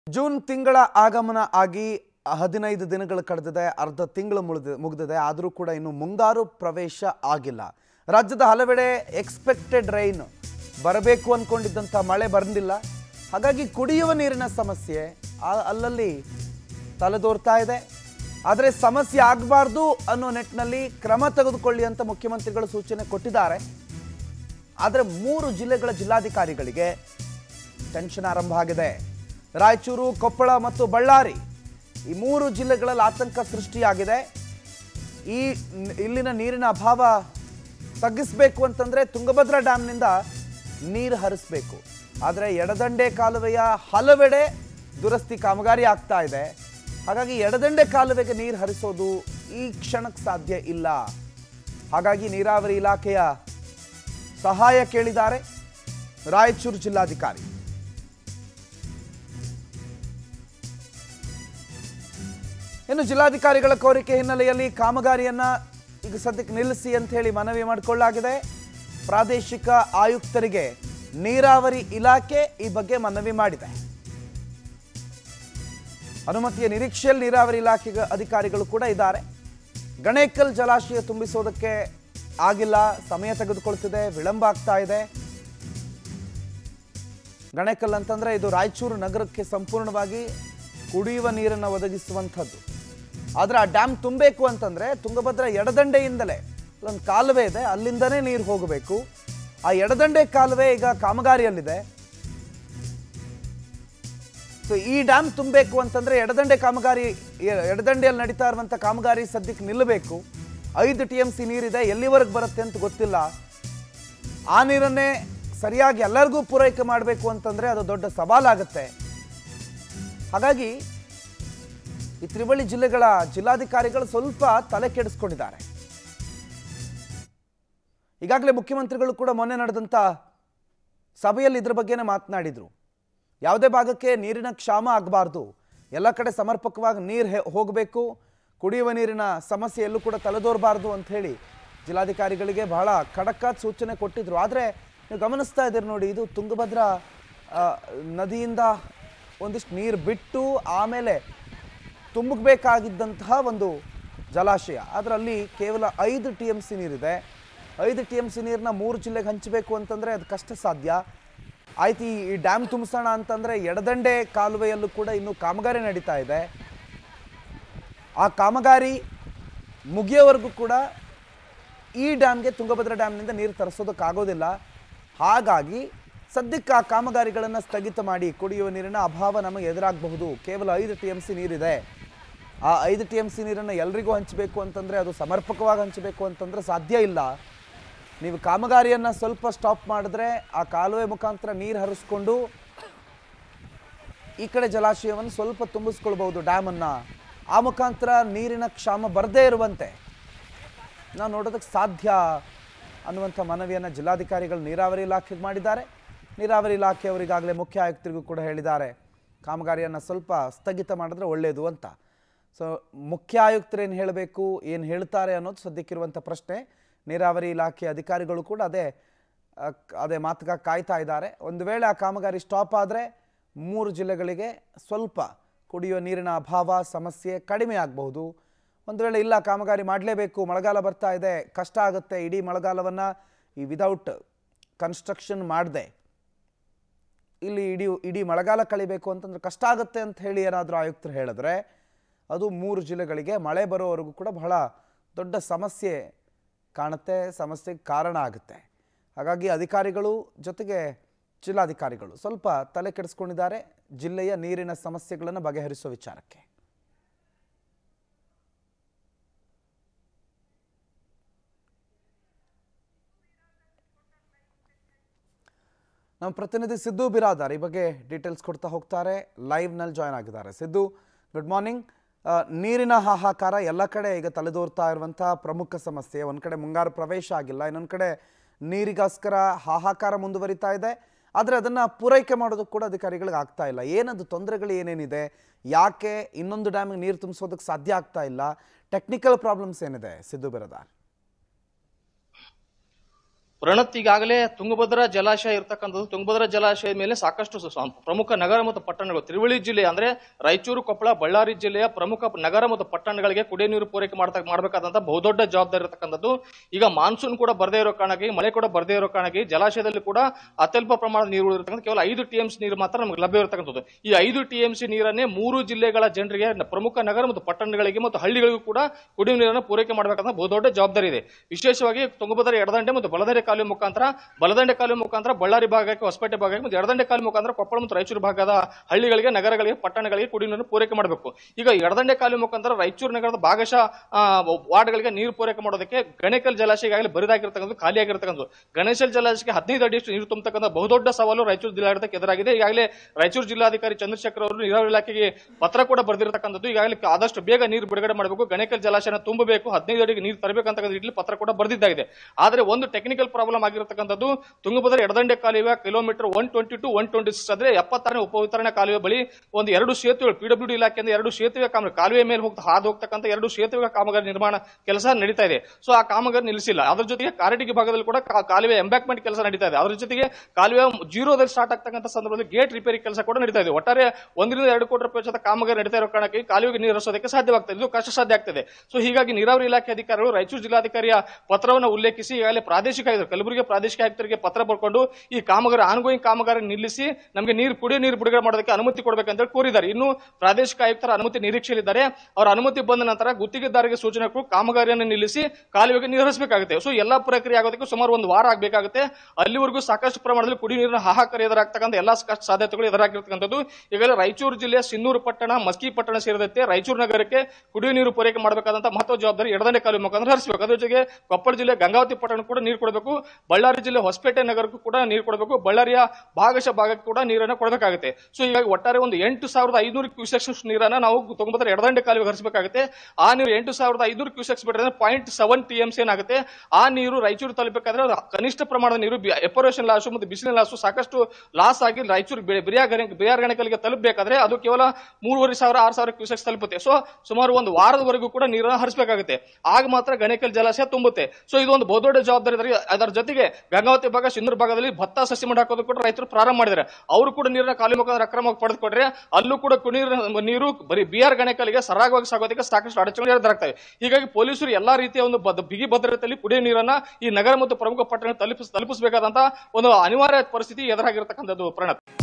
June ತಿಂಗಳ ಆಗಮನ ಆಗಿ ಹದಿನೈದು ದಿನಗಳು ಕಳೆದಿದೆ ಅರ್ಧ ತಿಂಗಳು ಮುಳಿದ ಮುಗಿದಿದೆ ಆದರೂ ಕೂಡ ಇನ್ನು ಮುಂಗಾರು ಪ್ರವೇಶ ಆಗಿಲ್ಲ ರಾಜ್ಯದ ಹಲವೆಡೆ ಎಕ್ಸ್ಪೆಕ್ಟೆಡ್ ರೈನ್ ಬರಬೇಕು ಅಂದ್ಕೊಂಡಿದ್ದಂಥ ಮಳೆ ಬಂದಿಲ್ಲ ಹಾಗಾಗಿ ಕುಡಿಯುವ ನೀರಿನ ಸಮಸ್ಯೆ ಆ- ಅಲ್ಲಲ್ಲಿ ತಲೆದೋರ್ತಾ ಇದೆ ಆದರೆ ಸಮಸ್ಯೆ ಆಗಬಾರ್ದು ಅನ್ನೋ ನಿಟ್ಟಿನಲ್ಲಿ ಕ್ರಮ ತೆಗೆದುಕೊಳ್ಳಿ ಅಂತ ಮುಖ್ಯಮಂತ್ರಿಗಳು ಸೂಚನೆ ಕೊಟ್ಟಿದ್ದಾರೆ ಆದರೆ ಮೂರು ಜಿಲ್ಲೆಗಳ ಜಿಲ್ಲಾಧಿಕಾರಿಗಳಿಗೆ ಟೆನ್ಷನ್ ಆರಂಭ ಆಗಿದೆ ರಾಯಚೂರು ಕೊಪ್ಪಳ ಮತ್ತು ಬಳ್ಳಾರಿ ಈ ಮೂರು ಜಿಲ್ಲೆಗಳಲ್ಲಿ ಆತಂಕ ಸೃಷ್ಟಿಯಾಗಿದೆ ಈ ನ್- ಇಲ್ಲಿನ ನೀರಿನ ಅಭಾವ ತಗ್ಗಿಸಬೇಕು ಅಂತಂದ್ರೆ ತುಂಗಭದ್ರಾ ಡ್ಯಾಮ್ನಿಂದ ನೀರು ಹರಿಸಬೇಕು ಆದರೆ ಎಡದಂಡೆ ಕಾಲುವೆಯ ಹಲವೆಡೆ ದುರಸ್ತಿ ಕಾಮಗಾರಿ ಆಗ್ತಾ ಇದೆ ಹಾಗಾಗಿ ಎಡದಂಡೆ ಕಾಲುವೆಗೆ ನೀರು ಹರಿಸೋದು ಈ ಕ್ಷಣಕ್ಕೆ ಸಾಧ್ಯ ಇಲ್ಲ ಹಾಗಾಗಿ ನೀರಾವರಿ ಇಲಾಖೆಯ ಸಹಾಯ ಕೇಳಿದ್ದಾರೆ ರಾಯಚೂರು ಜಿಲ್ಲಾಧಿಕಾರಿ ಇನ್ನು ಜಿಲ್ಲಾಧಿಕಾರಿಗಳ ಕೋರಿಕೆ ಹಿನ್ನೆಲೆಯಲ್ಲಿ ಕಾಮಗಾರಿಯನ್ನ ಈಗ ಸದ್ಯಕ್ಕೆ ನಿಲ್ಲಿಸಿ ಅಂತ ಹೇಳಿ ಮನವಿ ಮಾಡಿಕೊಳ್ಳಲಾಗಿದೆ ಪ್ರಾದೇಶಿಕ ಆಯುಕ್ತರಿಗೆ ನೀರಾವರಿ ಇಲಾಖೆ ಈ ಬಗ್ಗೆ ಮನವಿ ಮಾಡಿದೆ ಅನುಮತಿಯ ನಿರೀಕ್ಷೆಯಲ್ಲಿ ನೀರಾವರಿ ಇಲಾಖೆ ಅಧಿಕಾರಿಗಳು ಕೂಡ ಇದ್ದಾರೆ ಗಣೇಕಲ್ ಜಲಾಶಯ ತುಂಬಿಸೋದಕ್ಕೆ ಆಗಿಲ್ಲ ಸಮಯ ತೆಗೆದುಕೊಳ್ತಿದೆ ವಿಳಂಬ ಆಗ್ತಾ ಇದೆ ಗಣೇಕಲ್ ಅಂತಂದ್ರೆ ಇದು ರಾಯಚೂರು ನಗರಕ್ಕೆ ಸಂಪೂರ್ಣವಾಗಿ ಕುಡಿಯುವ ನೀರನ್ನು ಒದಗಿಸುವಂಥದ್ದು ಆದರೆ ಆ ಡ್ಯಾಮ್ ತುಂಬಬೇಕು ಅಂತಂದ್ರೆ ತುಂಗಭದ್ರಾ ಎಡದಂಡೆಯಿಂದಲೇ ಅಲ್ಲೊಂದು ಕಾಲುವೆ ಇದೆ ಅಲ್ಲಿಂದನೇ ನೀರು ಹೋಗಬೇಕು ಆ ಎಡದಂಡೆ ಕಾಲುವೆ ಈಗ ಕಾಮಗಾರಿಯಲ್ಲಿದೆ ಸೊ ಈ ಡ್ಯಾಮ್ ತುಂಬಬೇಕು ಅಂತಂದ್ರೆ ಎಡದಂಡೆ ಕಾಮಗಾರಿ ಎ- ಎಡದಂಡೆಯಲ್ಲಿ ನಡೀತಾ ಇರುವಂಥ ಕಾಮಗಾರಿ ಸದ್ಯಕ್ಕೆ ನಿಲ್ಲಬೇಕು ಐದು ಟಿ ಎಂ ಸಿ ನೀರಿದೆ ಎಲ್ಲಿವರೆಗೆ ಬರುತ್ತೆ ಅಂತ ಗೊತ್ತಿಲ್ಲ ಆ ನೀರನ್ನೇ ಸರಿಯಾಗಿ ಎಲ್ಲರಿಗೂ ಪೂರೈಕೆ ಮಾಡಬೇಕು ಅಂತಂದ್ರೆ ಅದು ದೊಡ್ಡ ಸವಾಲಾಗುತ್ತೆ ಹಾಗಾಗಿ ಈ ತ್ರಿವಳಿ ಜಿಲ್ಲೆಗಳ ಜಿಲ್ಲಾಧಿಕಾರಿಗಳು ಸ್ವಲ್ಪ ತಲೆ ಕೆಡಿಸ್ಕೊಂಡಿದ್ದಾರೆ ಈಗಾಗಲೇ ಮುಖ್ಯಮಂತ್ರಿಗಳು ಕೂಡ ಮೊನ್ನೆ ನಡೆದಂಥ ಸಭೆಯಲ್ಲಿ ಇದ್ರ ಬಗ್ಗೆನೇ ಮಾತನಾಡಿದ್ರು ಯಾವುದೇ ಭಾಗಕ್ಕೆ ನೀರಿನ ಕ್ಷಾಮ ಆಗಬಾರ್ದು ಎಲ್ಲ ಕಡೆ ಸಮರ್ಪಕವಾಗಿ ನೀರು ಹೋಗಬೇಕು ಕುಡಿಯುವ ನೀರಿನ ಸಮಸ್ಯೆ ಎಲ್ಲೂ ಕೂಡ ತಲೆದೋರಬಾರ್ದು ಅಂತ ಹೇಳಿ ಜಿಲ್ಲಾಧಿಕಾರಿಗಳಿಗೆ ಬಹಳ ಖಡಕ್ಕಾದ ಸೂಚನೆ ಕೊಟ್ಟಿದ್ರು ಆದರೆ ನೀವು ಗಮನಿಸ್ತಾ ಇದ್ದೀರಿ ನೋಡಿ ಇದು ತುಂಗಭದ್ರಾ ಆ, ನದಿಯಿಂದ ಒಂದಿಷ್ಟು ನೀರು ಬಿಟ್ಟು ಆಮೇಲೆ ತುಂಬಬೇಕಾಗಿದ್ದಂತಹ ಒಂದು ಜಲಾಶಯ ಅದರಲ್ಲಿ ಕೇವಲ ಐದು ಟಿ ಎಮ್ ಸಿ ನೀರಿದೆ ಐದು ಟಿ ಎಮ್ ಸಿ ನೀರನ್ನ ಮೂರು ಜಿಲ್ಲೆಗೆ ಹಂಚಬೇಕು ಅಂತಂದರೆ ಅದು ಕಷ್ಟ ಸಾಧ್ಯ ಆಯ್ತು ಈ- ಈ ಡ್ಯಾಮ್ ತುಂಬಿಸೋಣ ಅಂತಂದರೆ ಎಡದಂಡೆ ಕಾಲುವೆಯಲ್ಲೂ ಕೂಡ ಇನ್ನೂ ಕಾಮಗಾರಿ ನಡೀತಾ ಇದೆ ಆ ಕಾಮಗಾರಿ ಮುಗಿಯೋವರೆಗೂ ಕೂಡ ಈ ಡ್ಯಾಮ್ಗೆ ತುಂಗಭದ್ರಾ ಡ್ಯಾಮ್ನಿಂದ ನೀರು ತರಿಸೋದಕ್ಕಾಗೋದಿಲ್ಲ ಹಾಗಾಗಿ ಸದ್ಯಕ್ಕೆ ಆ ಕಾಮಗಾರಿಗಳನ್ನು ಸ್ಥಗಿತ ಮಾಡಿ ಕುಡಿಯುವ ನೀರಿನ ಅಭಾವ ನಮಗೆ ಎದುರಾಗಬಹುದು ಕೇವಲ ಐದು ಟಿ ಎಮ್ ಸಿ ನೀರಿದೆ ಆ ಐದು ಟಿ ಎಮ್ ಸಿ ನೀರನ್ನು ಎಲ್ರಿಗೂ ಹಂಚಬೇಕು ಅಂತಂದರೆ ಅದು ಸಮರ್ಪಕವಾಗಿ ಹಂಚಬೇಕು ಅಂತಂದರೆ ಸಾಧ್ಯ ಇಲ್ಲ ನೀವು ಕಾಮಗಾರಿಯನ್ನು ಸ್ವಲ್ಪ ಸ್ಟಾಪ್ ಮಾಡಿದ್ರೆ ಆ ಕಾಲುವೆ ಮುಖಾಂತರ ನೀರು ಹರಿಸ್ಕೊಂಡು ಈ ಕಡೆ ಜಲಾಶಯವನ್ನು ಸ್ವಲ್ಪ ತುಂಬಿಸ್ಕೊಳ್ಬಹುದು ಡ್ಯಾಮನ್ನು ಆ ಮುಖಾಂತರ ನೀರಿನ ಕ್ಷಾಮ ಬರದೇ ಇರುವಂತೆ ನಾವು ನೋಡೋದಕ್ಕೆ ಸಾಧ್ಯ ಅನ್ನುವಂಥ ಮನವಿಯನ್ನು ಜಿಲ್ಲಾಧಿಕಾರಿಗಳು ನೀರಾವರಿ ಇಲಾಖೆಗೆ ಮಾಡಿದ್ದಾರೆ ನೀರಾವರಿ ಇಲಾಖೆಯವರಿಗಾಗಲೇ ಮುಖ್ಯ ಆಯುಕ್ತರಿಗೂ ಕೂಡ ಹೇಳಿದ್ದಾರೆ ಕಾಮಗಾರಿಯನ್ನು ಸ್ವಲ್ಪ ಸ್ಥಗಿತ ಮಾಡಿದ್ರೆ ಒಳ್ಳೆಯದು ಅಂತ ಸೊ ಮುಖ್ಯ ಆಯುಕ್ತರು ಏನು ಹೇಳಬೇಕು ಏನು ಹೇಳ್ತಾರೆ ಅನ್ನೋದು ಸದ್ಯಕ್ಕಿರುವಂಥ ಪ್ರಶ್ನೆ ನೀರಾವರಿ ಇಲಾಖೆ ಅಧಿಕಾರಿಗಳು ಕೂಡ ಅದೇ ಆ, ಕ- ಅದೇ ಮಾತುಗಾಗಿ ಕಾಯ್ತಾ ಇದ್ದಾರೆ ಒಂದು ವೇಳೆ ಆ ಕಾಮಗಾರಿ ಸ್ಟಾಪ್ ಆದರೆ ಮೂರು ಜಿಲ್ಲೆಗಳಿಗೆ ಸ್ವಲ್ಪ ಕುಡಿಯುವ ನೀರಿನ ಅಭಾವ ಸಮಸ್ಯೆ ಕಡಿಮೆ ಆಗಬಹುದು ಒಂದು ವೇಳೆ ಇಲ್ಲ ಕಾಮಗಾರಿ ಮಾಡಲೇಬೇಕು ಮಳೆಗಾಲ ಬರ್ತಾ ಇದೆ ಕಷ್ಟ ಆಗುತ್ತೆ ಇಡೀ ಮಳೆಗಾಲವನ್ನು ಈ ವಿದೌಟ್ ಕನ್ಸ್ಟ್ರಕ್ಷನ್ ಮಾಡದೆ ಇಲ್ಲಿ ಇಡೀ ಇಡೀ ಮಳೆಗಾಲ ಕಳಿಬೇಕು ಅಂತಂದ್ರೆ ಕಷ್ಟ ಆಗುತ್ತೆ ಅಂತ ಹೇಳಿ ಏನಾದರೂ ಆಯುಕ್ತರು ಹೇಳಿದ್ರೆ ಅದು ಮೂರು ಜಿಲ್ಲೆಗಳಿಗೆ ಮಳೆ ಬರೋವರೆಗೂ ಕೂಡ ಬಹಳ ದೊಡ್ಡ ಸಮಸ್ಯೆ ಕಾಣುತ್ತೆ ಸಮಸ್ಯೆಗೆ ಕಾರಣ ಆಗುತ್ತೆ ಹಾಗಾಗಿ ಅಧಿಕಾರಿಗಳು ಜೊತೆಗೆ ಜಿಲ್ಲಾಧಿಕಾರಿಗಳು ಸ್ವಲ್ಪ ತಲೆ ಕೆಡಿಸ್ಕೊಂಡಿದ್ದಾರೆ ಜಿಲ್ಲೆಯ ನೀರಿನ ಸಮಸ್ಯೆಗಳನ್ನು ಬಗೆಹರಿಸುವ ವಿಚಾರಕ್ಕೆ ನಮ್ಮ ಪ್ರತಿನಿಧಿ ಸಿದ್ದು ಬಿರಾದಾರ್ ಈ ಬಗ್ಗೆ ಡೀಟೇಲ್ಸ್ ಕೊಡ್ತಾ ಹೋಗ್ತಾರೆ ಲೈವ್ನಲ್ಲಿ ಜಾಯ್ನ್ ಆಗಿದ್ದಾರೆ ಸಿದ್ದು ಗುಡ್ ಮಾರ್ನಿಂಗ್ ನೀರಿನ ಹಾಹಾಕಾರ ಎಲ್ಲ ಕಡೆ ಈಗ ತಲೆದೋರ್ತಾ ಇರುವಂಥ ಪ್ರಮುಖ ಸಮಸ್ಯೆ ಒಂದು ಕಡೆ ಮುಂಗಾರು ಪ್ರವೇಶ ಆಗಿಲ್ಲ ಇನ್ನೊಂದು ಕಡೆ ನೀರಿಗೋಸ್ಕರ ಹಾಹಾಕಾರ ಮುಂದುವರಿತಾ ಇದೆ ಆದರೆ ಅದನ್ನು ಪೂರೈಕೆ ಮಾಡೋದಕ್ಕೆ ಕೂಡ ಅಧಿಕಾರಿಗಳಿಗೆ ಆಗ್ತಾ ಇಲ್ಲ ಏನದು ತೊಂದರೆಗಳು ಏನೇನಿದೆ ಯಾಕೆ ಇನ್ನೊಂದು ಡ್ಯಾಮಿಗೆ ನೀರು ತುಂಬಿಸೋದಕ್ಕೆ ಸಾಧ್ಯ ಆಗ್ತಾ ಇಲ್ಲ ಟೆಕ್ನಿಕಲ್ ಪ್ರಾಬ್ಲಮ್ಸ್ ಏನಿದೆ ಸಿದ್ದು ಬಿರದಾರ್ ಪ್ರಣತ್ ಈಗಾಗಲೇ ತುಂಗಭದ್ರಾ ಜಲಾಶಯ ಇರ್ತಕ್ಕಂಥದ್ದು ತುಂಗಭದ್ರಾ ಜಲಾಶಯದ ಮೇಲೆ ಸಾಕಷ್ಟು ಸ- ಸ- ಪ್ರಮುಖ ನಗರ ಮತ್ತು ಪಟ್ಟಣಗಳು ತಿರುವಳಿ ಜಿಲ್ಲೆ ಅಂದ್ರೆ ರಾಯಚೂರು ಕೊಪ್ಪಳ ಬಳ್ಳಾರಿ ಜಿಲ್ಲೆಯ ಪ್ರಮುಖ ನಗರ ಮತ್ತು ಪಟ್ಟಣಗಳಿಗೆ ಕುಡಿಯ ನೀರು ಪೂರೈಕೆ ಮಾಡ್ತಾ ಮಾಡಬೇಕಾದಂತ ಬಹುದೊಡ್ಡ ಜವಾಬ್ದಾರಿ ಇರತಕ್ಕಂಥದ್ದು ಈಗ ಮಾನ್ಸೂನ್ ಕೂಡ ಬರದೇ ಇರೋ ಕಾರಣಕ್ಕೆ ಮಳೆ ಕೂಡ ಬರದೇ ಇರೋ ಕಾರಣಕ್ಕೆ ಜಲಾಶಯದಲ್ಲಿ ಕೂಡ ಅತ್ಯಲ್ಪ ಪ್ರಮಾಣದ ನೀರು ಇರತಕ್ಕಂಥ ಕೇವಲ ಐದು ಟಿಎಂಸಿ ನೀರು ಮಾತ್ರ ನಮಗೆ ಲಭ್ಯ ಇರತಕ್ಕಂಥದ್ದು ಈ ಐದು ಟಿಎಂಸಿ ನೀರನ್ನೇ ಮೂರು ಜಿಲ್ಲೆಗಳ ಜನರಿಗೆ ನ- ಪ್ರಮುಖ ನಗರ ಮತ್ತು ಪಟ್ಟಣಗಳಿಗೆ ಮತ್ತು ಹಳ್ಳಿಗಳಿಗೂ ಕೂಡ ಕುಡಿಯುವ ನೀರನ್ನು ಪೂರೈಕೆ ಮಾಡಬೇಕಂತ ಬಹುದೊಡ್ಡ ಜವಾಬ್ದಾರಿ ಇದೆ ವಿಶೇಷವಾಗಿ ತುಂಗಭದ್ರಾ ಎಡದಂಡೆ ಮತ್ತು ಬಲದಂಡೆ ಕಾಲುವೆ ಮುಖಾಂತರ ಬಲದಂಡೆ ಕಾಲುವೆ ಮುಖಾಂತರ ಬಳ್ಳಾರಿ ಭಾಗಕ್ಕೆ ಹೊಸಪೇಟೆ ಭಾಗಕ್ಕೆ ಮತ್ತು ಎಡದಂಡೆ ಕಾಲುವೆ ಮುಖಾಂತರ ಕೊಪ್ಪಳ ಮತ್ತು ರಾಯಚೂರು ಭಾಗದ ಹಳ್ಳಿಗಳಿಗೆ ನಗರಗಳಿಗೆ ಪಟ್ಟಣಗಳಿಗೆ ಕುಡಿಯುವ ನೀರನ್ನು ಪೂರೈಕೆ ಮಾಡಬೇಕು ಈಗ ಎಡದಂಡೆ ಕಾಲುವೆ ಮುಖಾಂತರ ರಾಯಚೂರು ನಗರದ ಭಾಗಶಃ ಆ, ವಾರ್ಡ್ಗಳಿಗೆ ನೀರು ಪೂರೈಕೆ ಮಾಡೋದಕ್ಕೆ ಗಣೇಕಲ್ ಜಲಾಶಯ ಈಗಾಗಲೇ ಬರಿದಾಗಿರ್ತಕ್ಕಂಥ ಖಾಲಿಯಾಗಿರ್ತಕ್ಕಂಥ ಗಣೇಶಲ್ ಜಲಾಶಯಕ್ಕೆ ಹದಿನೈದು ಅಡಿಯಷ್ಟು ನೀರು ತುಂಬತಕ್ಕಂಥ ಬಹುದೊಡ್ಡ ಸವಾಲು ರಾಯಚೂರು ಜಿಲ್ಲಾಡಳಿತಕ್ಕೆ ಎದುರಾಗಿದೆ ಈಗಾಗಲೇ ರಾಯಚೂರು ಜಿಲ್ಲಾಧಿಕಾರಿ ಚಂದ್ರಶೇಖರ್ ಅವರು ನೀರಾವರಿ ಇಲಾಖೆಗೆ ಪತ್ರ ಕೂಡ ಬರೆದಿರತಕ್ಕಂಥದ್ದು ಈಗಾಗಲೇ ಆದಷ್ಟು ಬೇಗ ನೀರು ಬಿಡುಗಡೆ ಮಾಡಬೇಕು ಗಣೇಕಲ್ ಜಲಾಶಯನ ತುಂಬಬೇಕು ಹದಿನೈದು ಅಡಿಗೆ ನೀರು ತರಬೇಕಂತ ನಿಟ್ಟಿನಲ್ಲಿ ಪತ್ರ ಕೂಡ ಬರೆದಿದ್ದಾಗಿದೆ ಆದರೆ ಒಂದು ಟೆಕ್ನಿಕಲ್ ಪ್ರಾಬ್ಲಮ್ ಆಗಿರತಕ್ಕಂಥದ್ದು ತುಂಗಭದ್ರಾ ಎಡದಂಡೆ ಕಾಲುವೆ kilometre one twenty two one twenty six ಅಂದ್ರೆ ಎಪ್ಪತ್ತಾರನೇ ಉಪವಿತರಣೆ ಕಾಲುವೆ ಬಳಿ ಒಂದು ಎರಡು ಸೇತುವೆ ಪಿಡಬ್ಲ್ಯೂ ಡಿ ಇಲಾಖೆಯಿಂದ ಎರಡು ಸೇತುವೆ ಕಾಮಗಾರಿ ಕಾಲುವೆ ಮೇಲೆ ಹೋಗ್ತಾ ಹಾದು ಹೋಗ್ತಕ್ಕಂಥ ಎರಡು ಸೇತುವೆ ಕಾಮಗಾರಿ ನಿರ್ಮಾಣ ಕೆಲಸ ನಡೀತಾ ಇದೆ ಸೊ ಆ ಕಾಮಗಾರಿ ನಿಲ್ಲಿಸಿಲ್ಲ ಅದ್ರ ಜೊತೆಗೆ ಕಾರಟಗಿ ಭಾಗದಲ್ಲಿ ಕೂಡ ಕಾ- ಕಾಲುವೆ ಎಂಬ್ಯಾಕ್ಮೆಂಟ್ ಕೆಲಸ ನಡೀತಾ ಇದೆ ಅದ್ರ ಜೊತೆಗೆ ಕಾಲುವೆ ಜೀರೋದಲ್ಲಿ ಸ್ಟಾರ್ಟ್ ಆಗ್ತಕ್ಕಂಥ ಸಂದರ್ಭದಲ್ಲಿ ಗೇಟ್ ರಿಪೇರಿ ಕೆಲಸ ಕೂಡ ನಡೀತಾ ಇದೆ ಒಟ್ಟಾರೆ ಒಂದರಿಂದ ಎರಡು ಕೋಟಿ ರೂಪಾಯಿ ವೆಚ್ಚದ ಕಾಮಗಾರಿ ನಡೀತಾ ಇರೋ ಕಾರಣಕ್ಕೆ ಈ ಕಾಲುವೆಗೆ ನೀರು ಹರಿಸೋದಕ್ಕೆ ಸಾಧ್ಯವಾಗ್ತದೆ ಇದು ಕಷ್ಟ ಸಾಧ್ಯ ಆಗ್ತದೆ ಸೊ ಹೀಗಾಗಿ ನೀರಾವರಿ ಇಲಾಖೆ ಅಧಿಕಾರಿಗಳು ರಾಯಚೂರು ಜಿಲ್ಲಾಧಿಕಾರಿಯ ಪತ್ರವನ್ನು ಉಲ್ಲೇಖಿಸಿ ಈಗಾಗಲೇ ಪ್ರಾದೇಶಿಕ ಆಯುಕ್ತರು ಕಲಬುರಗಿ ಪ್ರಾದೇಶಿಕ ಆಯುಕ್ತರಿಗೆ ಪತ್ರ ಬರ್ಕೊಂಡು ಈ ಕಾಮಗಾರಿ ಆನ್ಗೋಯಿಂಗ್ ಕಾಮಗಾರಿ ನಿಲ್ಲಿಸಿ ನಮಗೆ ನೀರು ಕುಡಿಯೋ ನೀರು ಬಿಡುಗಡೆ ಮಾಡೋದಕ್ಕೆ ಅನುಮತಿ ಕೊಡಬೇಕಂತ ಹೇಳಿ ಕೋರಿದ್ದಾರೆ ಇನ್ನು ಪ್ರಾದೇಶಿಕ ಆಯುಕ್ತರ ಅನುಮತಿ ನಿರೀಕ್ಷೆಯಲ್ಲಿದ್ದಾರೆ ಅವರ ಅನುಮತಿ ಬಂದ ನಂತರ ಗುತ್ತಿಗೆದಾರರಿಗೆ ಸೂಚನೆ ಕೊಟ್ಟು ಕಾಮಗಾರಿಯನ್ನು ನಿಲ್ಲಿಸಿ ಕಾಲುವೆಗೆ ನೀರು ಹರಿಸಬೇಕಾಗುತ್ತೆ ಸೊ ಎಲ್ಲಾ ಪ್ರಕ್ರಿಯೆ ಆಗೋದಕ್ಕೆ ಸುಮಾರು ಒಂದು ವಾರ ಆಗಬೇಕಾಗುತ್ತೆ ಅಲ್ಲಿವರೆಗೂ ಸಾಕಷ್ಟು ಪ್ರಮಾಣದಲ್ಲಿ ಕುಡಿಯುವ ನೀರಿನ ಹಾಹಾಕಾರ ಎದುರಾಗ್ತಕ್ಕಂಥ ಎಲ್ಲಾ ಸಾಕಷ್ಟು ಸಾಧ್ಯತೆಗಳು ಎದುರಾಗಿರ್ತಕ್ಕಂಥದ್ದು ಈಗಾಗಲೇ ರಾಯಚೂರು ಜಿಲ್ಲೆಯ ಸಿನ್ನೂರು ಪಟ್ಟಣ ಮಸ್ಕಿ ಪಟ್ಟಣ ಸೇರಿದಂತೆ ರಾಯಚೂರು ನಗರಕ್ಕೆ ಕುಡಿಯುವ ನೀರು ಪೂರೈಕೆ ಮಾಡಬೇಕಾದಂತ ಮಹತ್ವ ಜವಾಬ್ದಾರಿ ಎಡದಂಡೆ ಕಾಲುವೆ ಮುಖಾಂತರ ಹರಿಸಬೇಕು ಅದ್ರ ಜೊತೆಗೆ ಕೊಪ್ಪಳ ಜಿಲ್ಲೆ ಗಂಗಾವತಿ ಪಟ್ಟಣ ಕೂಡ ನೀರು ಕೊಡಬೇಕು ಬಳ್ಳಾರಿ ಜಿಲ್ಲೆ ಹೊಸಪೇಟೆ ನಗರಕ್ಕೂ ಕೂಡ ನೀರು ಕೊಡಬೇಕು ಬಳ್ಳಾರಿಯ ಭಾಗಶಃ ಭಾಗಕ್ಕೆ ಕೂಡ ನೀರನ್ನು ಕೊಡಬೇಕಾಗುತ್ತೆ ಸೊ ಹೀಗಾಗಿ ಒಟ್ಟಾರೆ ಒಂದು ಎಂಟು ಸಾವಿರದ ಐನೂರು ಕ್ಯೂಸೆಕ್ಸ್ ನೀರನ್ನ ನಾವು ತುಂಗಭದ್ರಾ ಎಡದಂಡೆ ಕಾಲುವೆ ಹರಿಸಬೇಕಾಗುತ್ತೆ ಆ ನೀರು ಎಂಟು ಸಾವಿರದ ಐನೂರು ಕ್ಯೂಸೆಕ್ಸ್ ಬಿಟ್ಟರೆ point seven T M C ಏನಾಗುತ್ತೆ ಆ ನೀರು ರಾಯಚೂರು ತಲುಪಬೇಕಾದ್ರೆ ಅದು ಕನಿಷ್ಠ ಪ್ರಮಾಣದ ನೀರು ಎಪರೇಷನ್ ಲಾಸು ಮತ್ತು ಬಿಸಿಲಿನ ಲಾಸು ಸಾಕಷ್ಟು ಲಾಸ್ ಆಗಿ ರಾಯಚೂರು ಬೆ- ಬಿರಿಯಾಗಣೆ ಬಿರಿಯಾರ್ಗಣಕಲ್ಲಿಗೆ ತಲುಪಬೇಕಾದ್ರೆ ಅದು ಕೇವಲ ಮೂರುವರೆ ಸಾವಿರ ಆರು ಸಾವಿರ ಕ್ಯೂಸೆಕ್ಸ್ ತಲುಪುತ್ತೆ ಸೊ ಸುಮಾರು ಒಂದು ವಾರದವರೆಗೂ ಕೂಡ ನೀರನ್ನು ಹರಿಸಬೇಕಾಗುತ್ತೆ ಆಗ ಮಾತ್ರ ಗಣೇಕಲ್ ಜಲಾಶಯ ತುಂಬುತ್ತೆ ಸೊ ಇದು ಒಂದು ಬಹುದೊಡ್ಡ ಜವಾಬ್ದಾರಿ ಇದೆ. ಅದರ ಜೊತೆಗೆ ಗಂಗಾವತಿ ಭಾಗ ಸಿಂಧೂರು ಭಾಗದಲ್ಲಿ ಭತ್ತ ಸಸಿ ಮಾಡಿ ಹಾಕೋದು ಕೂಡ ರೈತರು ಪ್ರಾರಂಭ ಮಾಡಿದ್ದಾರೆ ಅವರು ಕೂಡ ನೀರನ್ನ ಕಾಲಿ ಮುಖಾಂತರ ಅಕ್ರಮವಾಗಿ ಪಡೆದುಕೊಂಡ್ರೆ ಅಲ್ಲೂ ಕೂಡ ಕುಡಿಯುವ ನೀರು ಬರೀ ಬಿಆರ್ ಗಣೇಕಲ್ಲಿಗೆ ಸರಾಗವಾಗಿ ಸಾಗೋದಕ್ಕೆ ಸಾಕಷ್ಟು ಅಡಚಣೆ ಎದುರಾಗ್ತವೆ ಹೀಗಾಗಿ ಪೊಲೀಸರು ಎಲ್ಲಾ ರೀತಿಯ ಒಂದು ಬದ್ಧ- ಬಿಗಿ ಭದ್ರತೆಯಲ್ಲಿ ಕುಡಿಯುವ ನೀರನ್ನ ಈ ನಗರ ಮತ್ತು ಪ್ರಮುಖ ಪಟ್ಟಣ ತಲುಪಿಸ್ ತಲುಪಿಸಬೇಕಾದಂತ ಒಂದು ಅನಿವಾರ್ಯ ಪರಿಸ್ಥಿತಿ ಎದುರಾಗಿರ್ತಕ್ಕಂಥದ್ದು ಪ್ರಣತ್